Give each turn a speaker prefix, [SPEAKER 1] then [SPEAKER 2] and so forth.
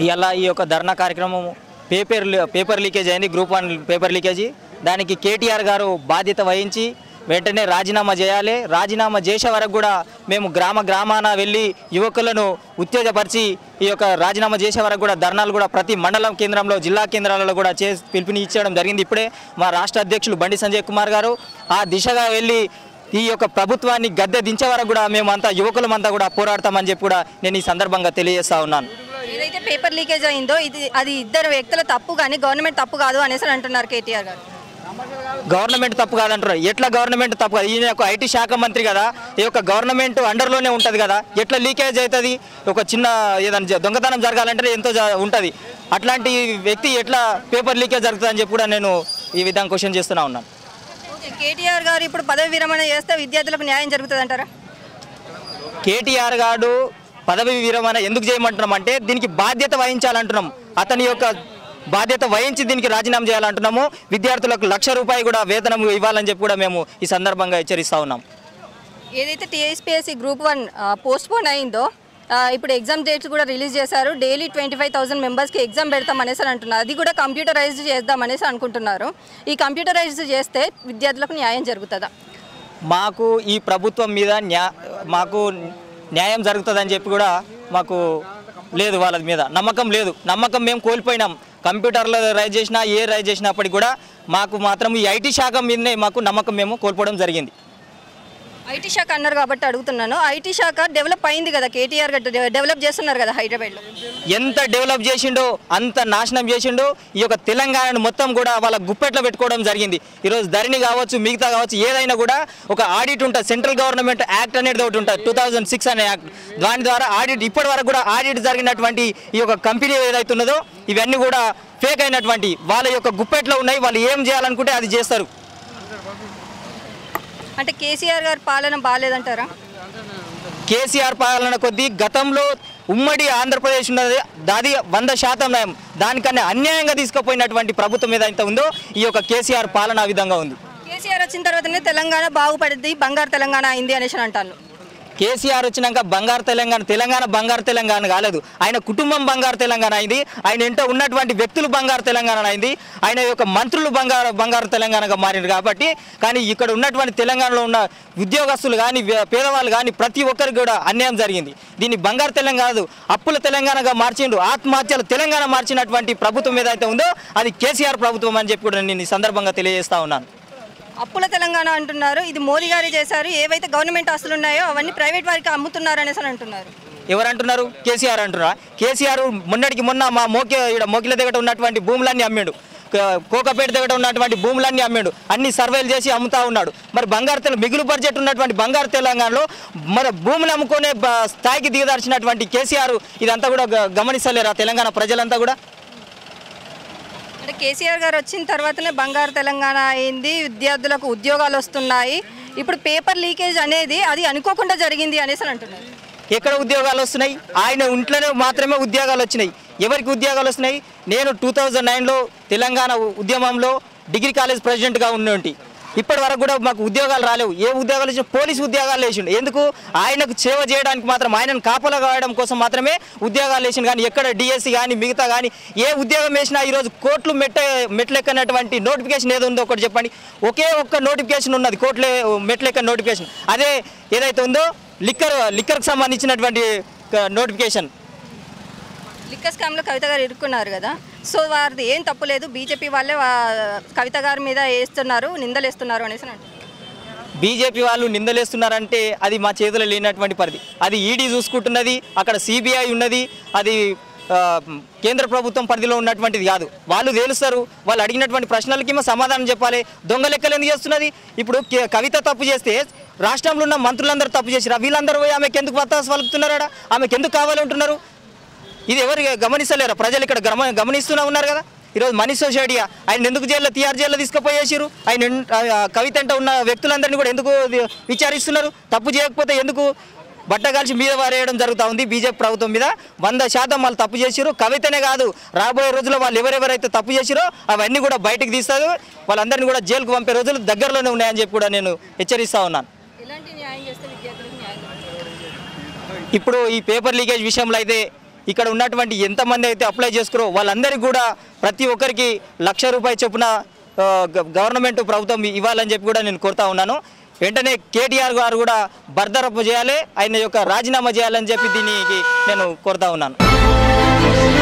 [SPEAKER 1] ఇవాళ ఈ యొక్క ధర్నా కార్యక్రమం పేపర్ పేపర్ లీకేజ్ అయింది గ్రూప్ వన్ పేపర్ లీకేజీ దానికి కేటీఆర్ గారు బాధ్యత వహించి వెంటనే రాజీనామా చేయాలి రాజీనామా చేసే వరకు కూడా మేము గ్రామ గ్రామాన వెళ్ళి యువకులను ఉత్తేజపరిచి ఈ యొక్క రాజీనామా చేసే వరకు కూడా ధర్నాలు కూడా ప్రతి మండలం కేంద్రంలో జిల్లా కేంద్రాలలో కూడా చే పిలుపుని ఇచ్చడం జరిగింది ఇప్పుడే మా రాష్ట్ర అధ్యక్షులు బండి సంజయ్ కుమార్ గారు ఆ దిశగా వెళ్ళి ఈ యొక్క ప్రభుత్వాన్ని గద్దె దించే వరకు కూడా మేమంతా యువకులమంతా కూడా పోరాడతామని చెప్పి కూడా నేను ఈ సందర్భంగా తెలియజేస్తా ఉన్నాను
[SPEAKER 2] ఏదైతే పేపర్ లీకేజ్ అయిందో ఇది అది ఇద్దరు వ్యక్తుల తప్పు కానీ గవర్నమెంట్ తప్పు కాదు అనేసి అని అంటున్నారు కేటీఆర్ గారు
[SPEAKER 1] గవర్నమెంట్ తప్పు కాదంటారు ఎట్లా గవర్నమెంట్ తప్పు కాదు ఈయన ఒక ఐటీ శాఖ మంత్రి కదా ఈ యొక్క గవర్నమెంట్ అండర్లోనే ఉంటుంది కదా ఎట్లా లీకేజ్ అవుతుంది ఒక చిన్న ఏదైనా జ- దొంగతనం జరగాలంటే ఎంతో జ- ఉంటుంది అట్లాంటి వ్యక్తి ఎట్లా పేపర్ లీకేజ్ జరుగుతుందని చెప్పి కూడా నేను ఈ విధంగా క్వశ్చన్ చేస్తున్నా ఉన్నాను
[SPEAKER 2] ఓకే కేటీఆర్ గారు ఇప్పుడు పదవి విరమణ చేస్తే విద్యార్థులకు న్యాయం జరుగుతుంది అంటారా
[SPEAKER 1] కేటీఆర్ గారు పదవి విరమణ ఎందుకు చేయమంటున్నాం అంటే దీనికి బాధ్యత వహించాలంటున్నాం అతని యొక్క బాధ్యత వహించి దీనికి రాజీనామా చేయాలంటున్నాము విద్యార్థులకు లక్ష రూపాయలు కూడా వేతనం ఇవ్వాలని చెప్పి కూడా మేము ఈ సందర్భంగా హెచ్చరిస్తా ఉన్నాం
[SPEAKER 2] ఏదైతే TSPSC group one postpone అయిందో ఆ, ఇప్పుడు ఎగ్జామ్ డేట్స్ కూడా రిలీజ్ చేశారు డైలీ ట్వంటీ ఫైవ్ థౌసండ్ మెంబర్స్కి ఎగ్జామ్ పెడతాం అనేసి అని అంటున్నారు అది కూడా కంప్యూటరైజ్డ్ చేద్దాం అనేసి అనుకుంటున్నారు ఈ కంప్యూటరైజ్డ్ చేస్తే విద్యార్థులకు న్యాయం జరుగుతుందా
[SPEAKER 1] మాకు ఈ ప్రభుత్వం మీద న్యా మాకు న్యాయం జరుగుతుందని చెప్పి కూడా మాకు లేదు వాళ్ళ మీద నమ్మకం లేదు నమ్మకం మేము కోల్పోయినాం కంప్యూటర్లో రైజ్ చేసినా ఏ రైజ్ చేసినప్పటికీ కూడా మాకు మాత్రం ఈ ఐటీ శాఖ మీదనే మాకు నమ్మకం మేము కోల్పోవడం జరిగింది
[SPEAKER 2] ఐటీ శాఖ అన్నారు కాబట్టి అడుగుతున్నాను ఐటీ శాఖ డెవలప్ అయింది కదా కేటీఆర్ గారు డె- డెవలప్ చేస్తున్నారు కదా హైదరాబాద్లో
[SPEAKER 1] ఎంత డెవలప్ చేసిండో అంత నాశనం చేసిండో ఈ యొక్క తెలంగాణను మొత్తం కూడా వాళ్ళ గుప్పెట్లో పెట్టుకోవడం జరిగింది ఈరోజు ధరణి కావచ్చు మిగతా కావచ్చు ఏదైనా కూడా ఒక ఆడిట్ ఉంటుంది సెంట్రల్ గవర్నమెంట్ యాక్ట్ అనేది ఒకటి ఉంటుంది టూ థౌజండ్ సిక్స్ అనే యాక్ట్ దాని ద్వారా ఆడిట్ ఇప్పటి వరకు కూడా ఆడిట్ జరిగినటువంటి ఈ యొక్క కంపెనీ ఏదైతే ఉన్నదో ఇవన్నీ కూడా ఫేక్ అయినటువంటి వాళ్ళ యొక్క గుప్పెట్లో ఉన్నాయి వాళ్ళు ఏం చేయాలనుకుంటే అది చేస్తారు
[SPEAKER 2] అంటే కేసీఆర్ గారి పాలన బాగాలేదంటారా
[SPEAKER 1] కేసీఆర్ పాలన కొద్దీ గతంలో ఉమ్మడి ఆంధ్రప్రదేశ్ ఉన్నది దాది వంద శాతం నయం దానికన్నా అన్యాయంగా తీసుకుపోయినటువంటి ప్రభుత్వం ఏదైతే ఉందో ఈ యొక్క కేసీఆర్ పాలన ఆ విధంగా ఉంది
[SPEAKER 2] కేసీఆర్ వచ్చిన తర్వాతనే తెలంగాణ బాగుపడింది బంగారు తెలంగాణ అయింది అనేసి అని అంటాను
[SPEAKER 1] కేసీఆర్ వచ్చినాక బంగారు తెలంగాణ తెలంగాణ బంగారు తెలంగాణ కాలేదు ఆయన కుటుంబం బంగారు తెలంగాణ అయింది ఆయన ఇంట్లో ఉన్నటువంటి వ్యక్తులు బంగారు తెలంగాణ అయింది ఆయన యొక్క మంత్రులు బంగారు బంగారు తెలంగాణగా మారింది కాబట్టి కానీ ఇక్కడ ఉన్నటువంటి తెలంగాణలో ఉన్న ఉద్యోగస్తులు కానీ వే- పేదవాళ్ళు కానీ ప్రతి ఒక్కరికి కూడా అన్యాయం జరిగింది దీన్ని బంగారు తెలంగాణ కాదు అప్పుల తెలంగాణగా మార్చిండు ఆత్మహత్యలు తెలంగాణ మార్చినటువంటి ప్రభుత్వం ఏదైతే ఉందో అది కేసీఆర్ ప్రభుత్వం అని చెప్పి కూడా నేను ఈ సందర్భంగా తెలియజేస్తా ఉన్నాను
[SPEAKER 2] అప్పుల తెలంగాణ అంటున్నారు ఇది మోదీ గారే చేశారు ఏవైతే గవర్నమెంట్ ఆస్తులు ఉన్నాయో అవన్నీ ప్రైవేట్ వారికి అమ్ముతున్నారు అనేసి అని అంటున్నారు
[SPEAKER 1] ఎవరు అంటున్నారు కేసీఆర్ అంటున్నారా కేసీఆర్ మొన్నటికి మొన్న మా మోకే ఈడ మోకిల దగ్గర ఉన్నటువంటి భూములన్నీ అమ్మాడు క- కోకపేట దగ్గర ఉన్నటువంటి భూములన్నీ అమ్మాడు అన్ని సర్వేలు చేసి అమ్ముతా ఉన్నాడు మరి బంగారు తెల మిగులు బడ్జెట్ ఉన్నటువంటి బంగారు తెలంగాణలో మరి భూములు అమ్ముకునే బ- స్థాయికి దిగదార్చినటువంటి కేసీఆర్ ఇదంతా కూడా గ- గమనిస్తలేరా తెలంగాణ ప్రజలంతా కూడా
[SPEAKER 2] అంటే కేసీఆర్ గారు వచ్చిన తర్వాతనే బంగారు తెలంగాణ అయింది విద్యార్థులకు ఉద్యోగాలు వస్తున్నాయి ఇప్పుడు పేపర్ లీకేజ్ అనేది అది అనుకోకుండా జరిగింది అనేసి అని అంటున్నారు
[SPEAKER 1] ఎక్కడ ఉద్యోగాలు వస్తున్నాయి ఆయన ఇంట్లోనే మాత్రమే ఉద్యోగాలు వచ్చినాయి ఎవరికి ఉద్యోగాలు వస్తున్నాయి నేను టూ థౌజండ్ నైన్లో తెలంగాణ ఉద్యమంలో డిగ్రీ కాలేజ్ ప్రెసిడెంట్గా ఉన్నటువంటి ఇప్పటి వరకు కూడా మాకు ఉద్యోగాలు రాలేవు ఏ ఉద్యోగాలు ఇచ్చిన పోలీస్ ఉద్యోగాలు వేసిండు ఎందుకు ఆయనకు సేవ చేయడానికి మాత్రం ఆయనను కాపలా కావడం కోసం మాత్రమే ఉద్యోగాలు వేసిండు కానీ ఎక్కడ డిఎస్సి కానీ మిగతా కానీ ఏ ఉద్యోగం వేసినా ఈరోజు కోట్లు మెట్ట మెట్లెక్కనటువంటి నోటిఫికేషన్ ఏదో ఉందో ఒకటి చెప్పండి ఒకే ఒక్క నోటిఫికేషన్ ఉన్నది కోట్లే మెట్లెక్క నోటిఫికేషన్ అదే ఏదైతే ఉందో లిక్కర్ లిక్కర్కి సంబంధించినటువంటి నోటిఫికేషన్
[SPEAKER 2] లిక్కర్ స్కామ్లో కవిత గారు ఇరుక్కున్నారు కదా సో వారిది ఏం తప్పు లేదు బీజేపీ వాళ్ళే వా- కవిత గారి మీద వేస్తున్నారు నిందలేస్తున్నారు అనేసి అని అంటున్నారు
[SPEAKER 1] బీజేపీ వాళ్ళు నిందలేస్తున్నారంటే అది మా చేతిలో లేనటువంటి పరిధి అది ఈడీ చూసుకుంటున్నది అక్కడ సిబిఐ ఉన్నది అది ఆ, కేంద్ర ప్రభుత్వం పరిధిలో ఉన్నటువంటిది కాదు వాళ్ళు తేలుస్తారు వాళ్ళు అడిగినటువంటి ప్రశ్నలకి ఏమో సమాధానం చెప్పాలి దొంగ లెక్కలు ఎందుకు చేస్తున్నది ఇప్పుడు కే- కవిత తప్పు చేస్తే రాష్ట్రంలో ఉన్న మంత్రులందరూ తప్పు చేసిరా వీళ్ళందరూ పోయి ఆమెకి ఎందుకు వత్తాసు పలుకుతున్నారా ఆమెకి ఎందుకు కావాలి ఉంటున్నారు ఇది ఎవరు గమనిస్తలేరా ప్రజలు ఇక్కడ గమ గమనిస్తూనే ఉన్నారు కదా ఈరోజు మనీష్ సోషాడియా ఆయన ఎందుకు జైల్లో తీఆర్ జైల్లో తీసుకుపోయేసారు ఆయన ఎన్- ఆ కవిత అంటే ఉన్న వ్యక్తులందరినీ కూడా ఎందుకు ది- విచారిస్తున్నారు తప్పు చేయకపోతే ఎందుకు బట్ట కలిసి మీద వారేయడం జరుగుతూ ఉంది బీజేపీ ప్రభుత్వం మీద వంద శాతం వాళ్ళు తప్పు చేసిరు కవితనే కాదు రాబోయే రోజుల్లో వాళ్ళు ఎవరెవరైతే తప్పు చేసిరో అవన్నీ కూడా బయటకు తీస్తారు వాళ్ళందరినీ కూడా జైలుకు పంపే రోజులు దగ్గరలోనే ఉన్నాయని చెప్పి కూడా నేను హెచ్చరిస్తా ఉన్నాను
[SPEAKER 2] ఎలాంటి న్యాయం చేస్తే విద్యార్థులకు న్యాయం జరుగుతుంది?
[SPEAKER 1] ఇప్పుడు ఈ పేపర్ లీకేజ్ విషయంలో అయితే ఇక్కడ ఉన్నటువంటి ఎంతమంది అయితే అప్లై చేసుకురో వాళ్ళందరికీ కూడా ప్రతి ఒక్కరికి లక్ష రూపాయల చొప్పున ఆ, గ- గవర్నమెంట్ ప్రభుత్వం ఇవ్వాలని చెప్పి కూడా నేను కోరుతా ఉన్నాను వెంటనే కేటీఆర్ గారు కూడా బర్దరపు చేయాలి ఆయన యొక్క రాజీనామా చేయాలని చెప్పి దీనికి నేను కోరుతా ఉన్నాను